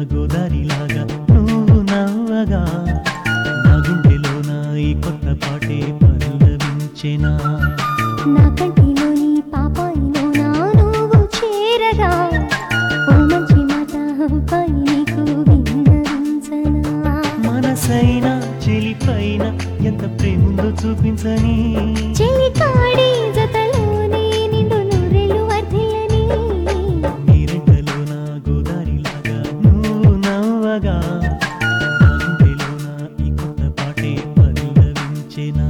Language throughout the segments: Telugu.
గోదారిలాగా నువ్వు నవ్వగా నా గుండెలోన ఈ కొత్త పాటే పల్లవించెనా నా కంటిలోని పాపాయిలోనా నువ్వు చేరగా ఓ మంచి మాట పై నీకు విన్నవించనా మనసైన చెలిపైన ఎంత ప్రేముందో చూపించని చెలికాడి జతలోనే నిండు నూరెలు వర్ధిల్లని నీరెండలోన గోదారిలాగా నువ్వు నవ్వగా నా గుండెలోన ఈ కొత్త పాటే పల్లవించెనా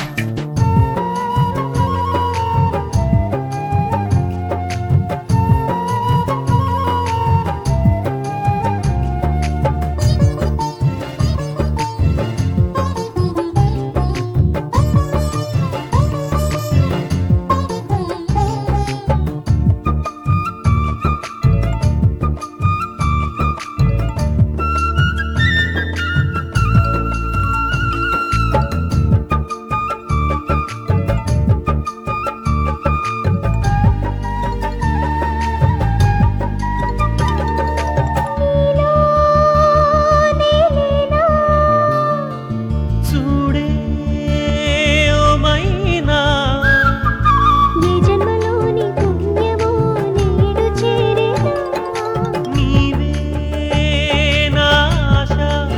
చూడే ఓ మైనా ఈ జన్మలోని పుణ్యమో నేడు చేరేనా నీవే నా ఆశ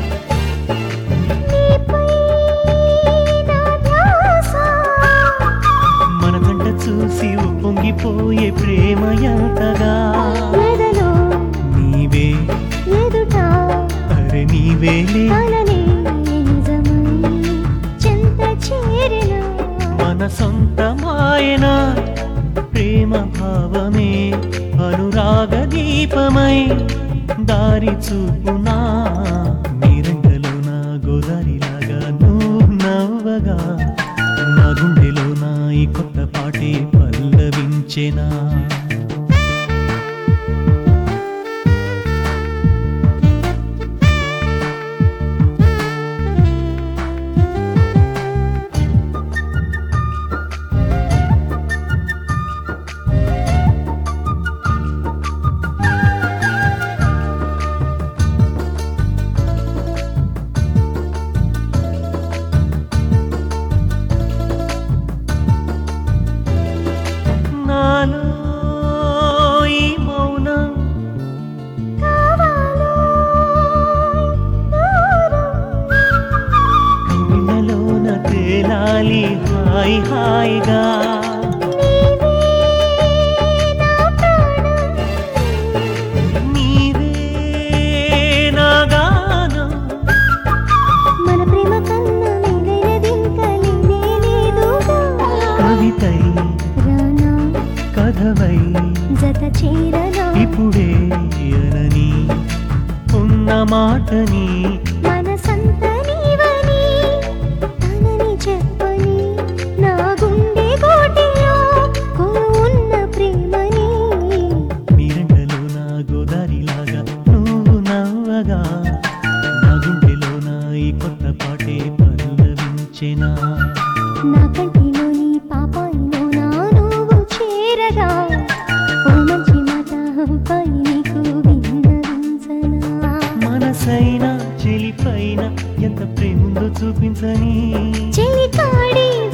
నీపై నా ధ్యాస మన కంట చూసి ఉప్పొంగిపోయే ప్రేమ ఎంతగా ఎదలో నీవే ఎదుట అరే నీవేలే కలనే నిజమై చెంత చేరిన మన సొంతమాయన ప్రేమ భావమే అనురాగ దీపమై దారి చూపునా నీరంగలోన గోదారిలాగా నువ్వు నవ్వగా నా గుండెలోన ఈ కొత్త పాటే పల్లవించెనా నాలో ఈ మౌనం కావాలో దూరం కవినలోన తేలాలి హాయి హాయిగా నీవే నా ప్రాణం నీవే నా గానం మన ప్రేమ కన్నా మెలైనదింక లేనే లేదుగా కవితై రానా కథవై జత చేరనా ఇప్పుడే అనని ఉన్న మాటని మనసంత నీవని తనని చెప్పని నా గుండె కోటిలో ఉన్న ప్రేమని నీరండలోన గోదారిలాగా నువ్వు నవ్వగా నా గుండెలోన ఈ కొత్త పాటే పల్లవించెనా నా కంటిలోని పాపాయిలోనా నువ్వు చేరగా ఓ మంచి మాట పై నీకు విన్నవించనా మనసైన చెలిపైన ఎంత ప్రేముందో చూపించని చెలికాడి